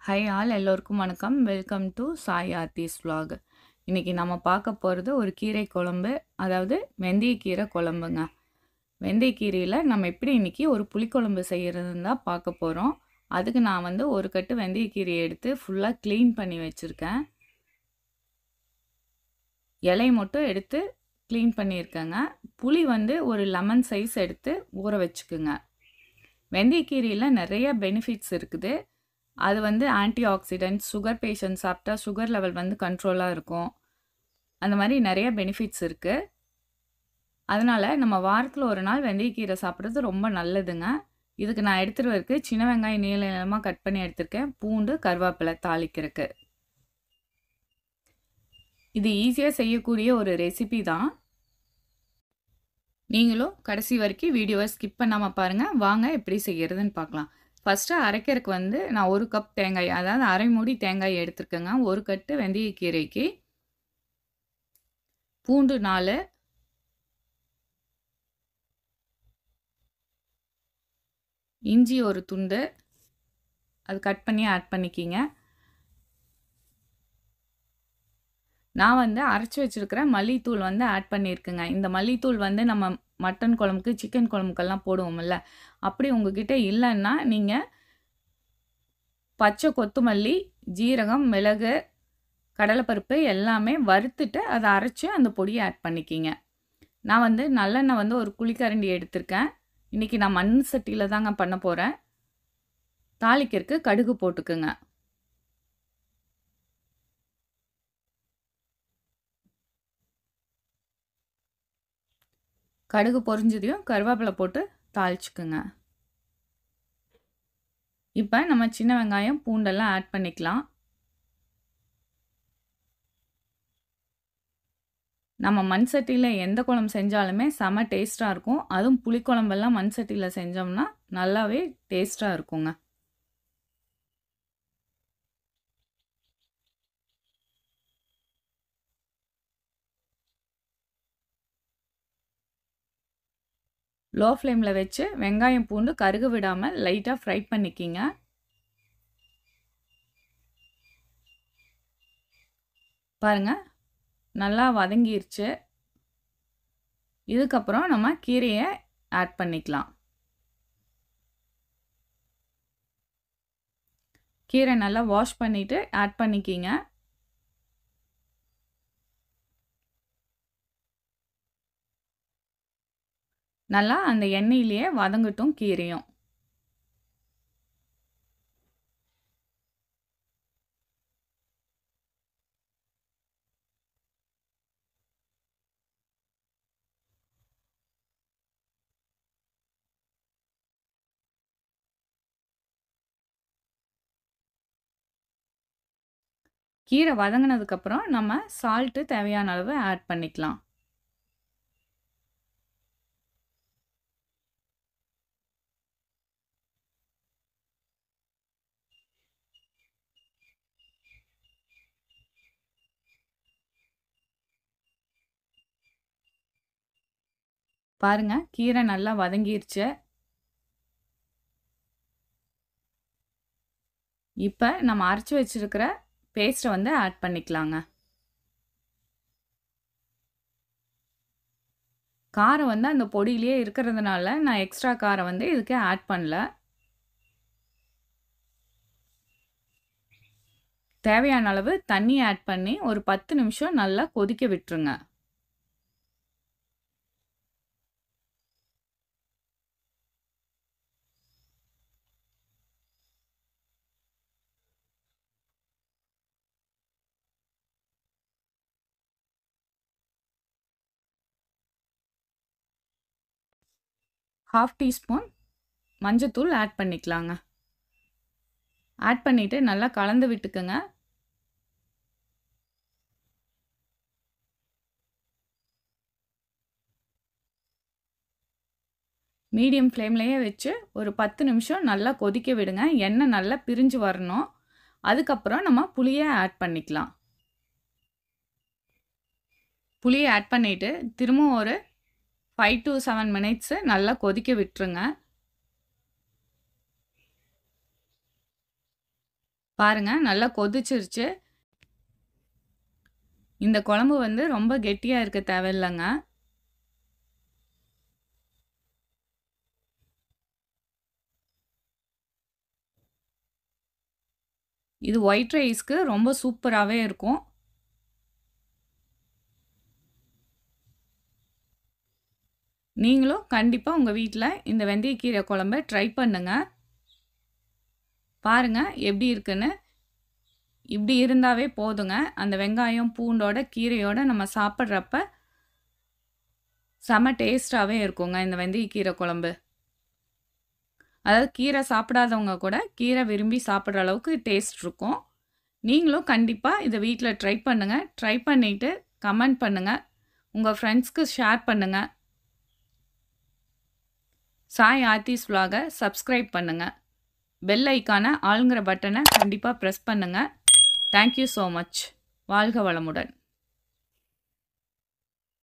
high all எல்லோருக்கும் வணக்கம் welcome to Sai Aarthi's vlog இன்னைக்கு நம்ம பார்க்க போகிறது ஒரு கீரை குழம்பு அதாவது வெந்தயக்கீரை குழம்புங்க வெந்தயக்கீரையில் நம்ம எப்படி இன்னைக்கு ஒரு புளிக்குழம்பு செய்கிறதுன்னு தான் பார்க்க போகிறோம் அதுக்கு நான் வந்து ஒரு கட்டு வெந்தயக்கீரையை எடுத்து ஃபுல்லாக க்ளீன் பண்ணி வச்சுருக்கேன் இலை மட்டும் எடுத்து க்ளீன் பண்ணியிருக்கேங்க புளி வந்து ஒரு லெமன் சைஸ் எடுத்து ஊற வச்சுக்குங்க வெந்தயக்கீரையில் நிறைய பெனிஃபிட்ஸ் இருக்குது அது வந்து ஆன்டி ஆக்சிடென்ட் சுகர் பேஷண்ட் சாப்பிட்டா சுகர் லெவல் வந்து கண்ட்ரோலாக இருக்கும் அந்த மாதிரி நிறைய பெனிஃபிட்ஸ் இருக்குது அதனால் நம்ம வாரத்தில் ஒரு நாள் வெந்தயக்கீரை சாப்பிட்றது ரொம்ப நல்லதுங்க இதுக்கு நான் எடுத்துகிட்டு வரக்கு சின்ன வெங்காயம் நீள நீளமாக கட் பண்ணி எடுத்திருக்கேன் பூண்டு கருவேப்பிலை தாளிக்கிறதுக்கு இது ஈஸியாக செய்யக்கூடிய ஒரு ரெசிபி தான் நீங்களும் கடைசி வரைக்கும் வீடியோவை ஸ்கிப் பண்ணாமல் பாருங்கள் வாங்க எப்படி செய்கிறதுன்னு பார்க்கலாம் ஃபஸ்ட்டு அரைக்கிறதுக்கு வந்து நான் ஒரு கப் தேங்காய் அதாவது அரை மூடி தேங்காய் எடுத்துருக்கேங்க ஒரு கட்டு வெந்தயக்கீரைக்கு பூண்டு நாலு இஞ்சி ஒரு துண்டு அது கட் பண்ணி ஆட் பண்ணிக்கிங்க நான் வந்து அரைச்சி வச்சுருக்கிற மல்லித்தூள் வந்து ஆட் பண்ணியிருக்கேங்க இந்த மல்லித்தூள் வந்து நம்ம மட்டன் குழம்புக்கு சிக்கன் குழம்புக்கெல்லாம் போடுவோம்ல அப்படி உங்ககிட்ட இல்லைன்னா நீங்கள் பச்சை கொத்தமல்லி ஜீரகம் மிளகு கடலைப்பருப்பு எல்லாமே வறுத்துட்டு அதை அரைச்சி அந்த பொடியை ஆட் பண்ணிக்கிங்க நான் வந்து நல்லெண்ணெய் வந்து ஒரு குழிக்கரண்டி எடுத்திருக்கேன் இன்றைக்கி நான் மண் சட்டியில் தாங்க பண்ண போகிறேன் தாளிக்கிறதுக்கு கடுகு போட்டுக்குங்க கடுகு பொரிஞ்சதையும் கருவேப்பிலை போட்டு தாளிச்சுக்குங்க இப்போ நம்ம சின்ன வெங்காயம் பூண்டெல்லாம் ஆட் பண்ணிக்கலாம் நம்ம மண் சட்டியில் எந்த குழம்பு செஞ்சாலுமே செம டேஸ்ட்டாக இருக்கும் அதுவும் புளிக்குழம்பெல்லாம் மண் சட்டியில் செஞ்சோம்னா நல்லாவே டேஸ்ட்டாக இருக்குங்க லோ ஃப்ளேமில் வச்சு வெங்காயம் பூண்டு கருக விடாமல் லைட்டாக ஃப்ரை பண்ணிக்கிங்க பாருங்கள் நல்லா வதங்கிருச்சு இதுக்கப்புறம் நம்ம கீரையை ஆட் பண்ணிக்கலாம் கீரை நல்லா வாஷ் பண்ணிவிட்டு ஆட் பண்ணிக்கிங்க நல்லா அந்த எண்ணெயிலேயே வதங்கட்டும் கீரையும் கீரை வதங்கினதுக்கப்புறம் நம்ம சால்ட்டு தேவையான அளவு ஆட் பண்ணிக்கலாம் பாருங்க கீரை நல்லா வதங்கிருச்சு இப்போ நம்ம அரைச்சி வச்சிருக்கிற பேஸ்ட்டை வந்து ஆட் பண்ணிக்கலாங்க காரம் வந்து அந்த பொடியிலே இருக்கிறதுனால நான் எக்ஸ்ட்ரா காரம் வந்து இதுக்கு ஆட் பண்ணல தேவையான அளவு தண்ணி ஆட் பண்ணி ஒரு பத்து நிமிஷம் நல்லா கொதிக்க விட்டுருங்க ஹாஃப் டீஸ்பூன் மஞ்சத்தூள் ஆட் பண்ணிக்கலாங்க ஆட் பண்ணிவிட்டு நல்லா கலந்து விட்டுக்குங்க மீடியம் ஃப்ளேம்லேயே வச்சு ஒரு பத்து நிமிஷம் நல்லா கொதிக்க விடுங்க எண்ணெய் நல்லா பிரிஞ்சு வரணும் அதுக்கப்புறம் நம்ம புளியை ஆட் பண்ணிக்கலாம் புளியை ஆட் பண்ணிவிட்டு திரும்பவும் ஒரு ஃபைவ் டு செவன் மினிட்ஸு நல்லா கொதிக்க விட்டுருங்க பாருங்க நல்லா கொதிச்சிருச்சு இந்த குழம்பு வந்து ரொம்ப கெட்டியாக இருக்க தேவையில்லைங்க இது ஒயிட் ரைஸ்க்கு ரொம்ப சூப்பராகவே இருக்கும் நீங்களும் கண்டிப்பாக உங்கள் வீட்டில் இந்த வெந்தயக்கீரை குழம்ப ட்ரை பண்ணுங்க பாருங்க எப்படி இருக்குன்னு இப்படி இருந்தாவே போதுங்க அந்த வெங்காயம் பூண்டோட கீரையோட நம்ம சாப்பிட்றப்ப செம டேஸ்டாகவே இருக்குங்க இந்த வெந்தயக்கீரை குழம்பு அதாவது கீரை சாப்பிடாதவங்க கூட கீரை விரும்பி சாப்பிட்ற அளவுக்கு டேஸ்ட் இருக்கும் நீங்களும் கண்டிப்பாக இதை வீட்டில் ட்ரை பண்ணுங்கள் ட்ரை பண்ணிவிட்டு கமெண்ட் பண்ணுங்கள் உங்கள் ஃப்ரெண்ட்ஸ்க்கு ஷேர் பண்ணுங்கள் சாய் ஆர்த்திஸ் vlog-அ சப்ஸ்கிரைப் பண்ணுங்கள் பெல் ஐக்கான ஆளுங்கிற பட்டனை கண்டிப்பாக ப்ரெஸ் பண்ணுங்கள் தேங்க்யூ ஸோ மச் வாழ்க வளமுடன்